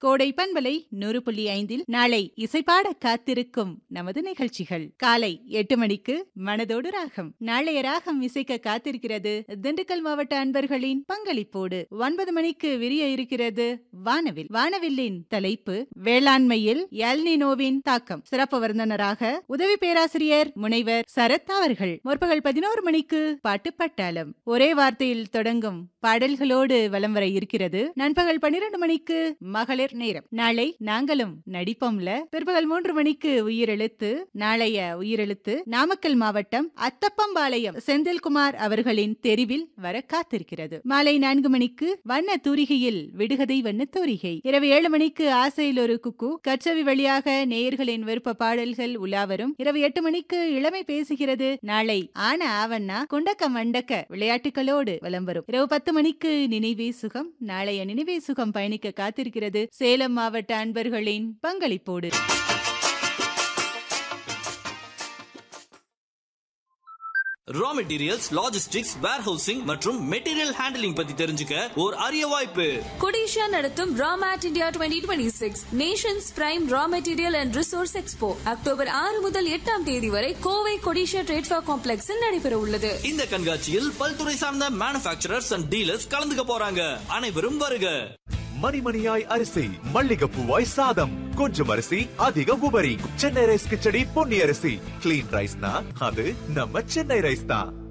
கோடை பண்பலை நூறு புள்ளி ஐந்தில் நாளை இசைப்பாட காத்திருக்கும் நமது நிகழ்ச்சிகள் காலை எட்டு மணிக்கு மனதோடு ராகம் நாளைய ராகம் இசைக்க காத்திருக்கிறது திண்டுக்கல் மாவட்ட அன்பர்களின் பங்களிப்போடு ஒன்பது மணிக்கு விரிய இருக்கிறது வானவில் வானவில்லின் தலைப்பு வேளாண்மையில் எல்னினோவின் தாக்கம் சிறப்பு விருந்தினராக உதவி பேராசிரியர் முனைவர் சரத் அவர்கள் முற்பகல் பதினோரு மணிக்கு பாட்டு பட்டாளம் ஒரே வார்த்தையில் தொடங்கும் பாடல்களோடு வலம் வர இருக்கிறது நண்பகல் பன்னிரண்டு மணிக்கு மகளிர் நேரம் நாளை நாங்களும் நடிப்போம்ல பிற்பகல் மூன்று மணிக்கு உயிரெழுத்து நாளைய உயிரெழுத்து நாமக்கல் மாவட்டம் அத்தப்பம்பாளையம் செந்தில்குமார் அவர்களின் தெரிவில் வர காத்திருக்கிறது மாலை நான்கு மணிக்கு வண்ண தூரிகையில் விடுகதை வண்ண தூரிகை இரவு ஏழு மணிக்கு ஆசையில் ஒரு குக்கு கச்சவி வழியாக நேயர்களின் விருப்ப பாடல்கள் உலாவரும் இரவு எட்டு மணிக்கு இளமை பேசுகிறது நாளை ஆன ஆவண்ணா குண்டக்க மண்டக்க விளையாட்டுகளோடு வலம் வரும் இரவு பத்து மணிக்கு நினைவே சுகம் நாளைய நினைவே சுகம் பயணிக்க காத்திருக்கிறது சேலம் மாவட்ட அன்பர்களின் பங்களிப்போடு ரா மெட்டீரியல்ஸ் லாஜிஸ்டிக்ஸ் வேர்ஹவுசிங் மற்றும் மெட்டீரியல் ஹேண்டலிங் பத்தி தெரிஞ்சுக்க ஒரு அரிய வாய்ப்பு கொடிஷியா நடத்தும் ராமேட் India twenty twenty six nations prime raw material and resource expo October ஆறு முதல் எட்டாம் தேதி வரை கோவை கொடிஷியா ட்ரேட்ஃபா காம்ப்ளெக்ஸில் நடைபெற உள்ளது இந்த கண்காட்சியில் பல்துறை சார்ந்த மேனுபேக்சரர்ஸ் அண்ட் டீலர்ஸ் கலந்துக்க போறாங்க அனைவரும் வருக மணிமணியாய் அரிசி மல்லிகப்பூவாய் சாதம் கொஞ்சம் அரிசி அதிக உபரி சென்னை ரைஸ் கிச்சடி பொன்னி அரிசி கிளீன் ரைஸ்னா அது நம்ம சென்னை ரைஸ் தான்